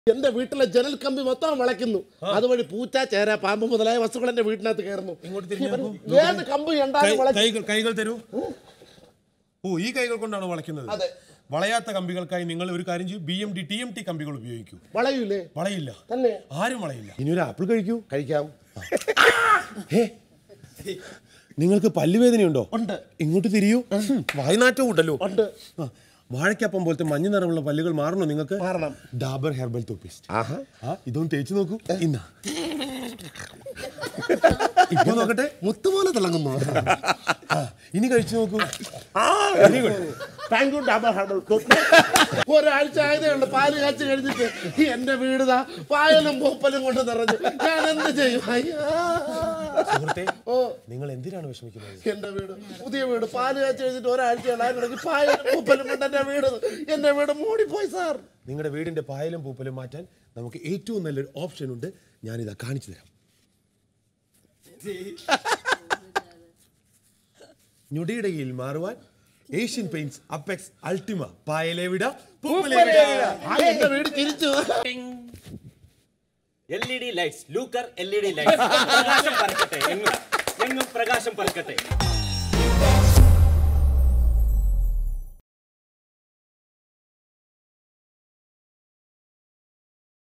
എന്റെ വീട്ടിലെ ജനൽ കമ്പി മൊത്തം വളയ്ക്കുന്നു അതുവഴി പൂച്ച ചേര പാമ്പ് മുതലായ വസ്തുക്കൾ എന്റെ വീട്ടിനകത്ത് കയറുന്നു ഇങ്ങോട്ട് തിരിഞ്ഞ് ഇവൻ നോക്കൂ. ഏത് കമ്പ് ഉണ്ടാകും കൈ- കൈകൾ കൈകൾ തരൂ ഓ ഈ കൈകൾ കൊണ്ടാണ് വളയ്ക്കുന്നത് അതെ. വളയാത്ത കമ്പികൾക്കായി നിങ്ങൾ ഒരു കാര്യം ചെയ്യൂ B M D T M T കമ്പികൾ ഉപയോഗിക്കൂ വളയൂലേ വളയില്ല തന്നെ ആരും വളയില്ല ഇനി ഒരു ആപ്പിൾ കഴിക്കൂ കഴിക്കാം ഹേ, നിങ്ങൾക്ക് പല്ലുവേദനയുണ്ടോ ഉണ്ട് ഇങ്ങോട്ട് തിരിയൂ വായനാറ്റവും ഉണ്ടല്ലോ ഉണ്ട് ആ, വാഴയ്ക്കപ്പം പോലത്തെ മഞ്ഞ നിറമുള്ള പല്ലുകൾ മാറണോ നിങ്ങൾക്ക് മാറണം. ഡാബർ ഹെർബൽ ടൂത്ത്പേസ്റ്റ് ആഹാ ആ ഇതൊന്ന് തേച്ച് നോക്കൂ ഇന്നാ ഇപ്പൊ നോക്കട്ടെ മുത്തുപോലെ തിളങ്ങുന്നു ആ, ഇനി കഴിച്ചു നോക്കൂ very good thank you double herbal ഒരാഴ്ച ആയതേ ഉള്ളൂ പാല് കാച്ചി കഴിഞ്ഞിട്ട് എന്റെ വീട് ദാ പായലും പൂപ്പലും കൊണ്ട് നിറഞ്ഞു ഞാൻ എന്ത് ചെയ്യും അയ്യാ. സുഹൃത്തെ ഓ നിങ്ങൾ എന്തിനാണ് വിഷമിക്കുന്നത് എന്റെ വീട് പുതിയ വീട് പാല് കാച്ചി കഴിഞ്ഞിട്ട് ഒരാഴ്ചയാണ് അതിനിടയ്ക്ക് പായലും പൂപ്പലും കൊണ്ട് എന്റെ വീട് എന്റെ വീട് മൂടിപ്പോയി സാർ നിങ്ങളുടെ വീടിന്റെ പായലും പൂപ്പലും മാറ്റാൻ നമുക്ക് ഏറ്റവും നല്ലൊരു ഓപ്ഷൻ ഉണ്ട് ഞാനിതാ കാണിച്ചു തരാം ഞൊടിയിടയിൽ മാറുവാൻ ഏഷ്യൻ പെയിന്റ്സ് അപ്പെക്സ് അൾട്ടിമ പായലെ വിട പൂപ്പലെ വിട ആ, എന്റെ വീട് തിരിച്ചു L E D lights Luker L E D lights പ്രകാശം പരക്കട്ടെ എങ്ങും എങ്ങും പ്രകാശം പരക്കട്ടെ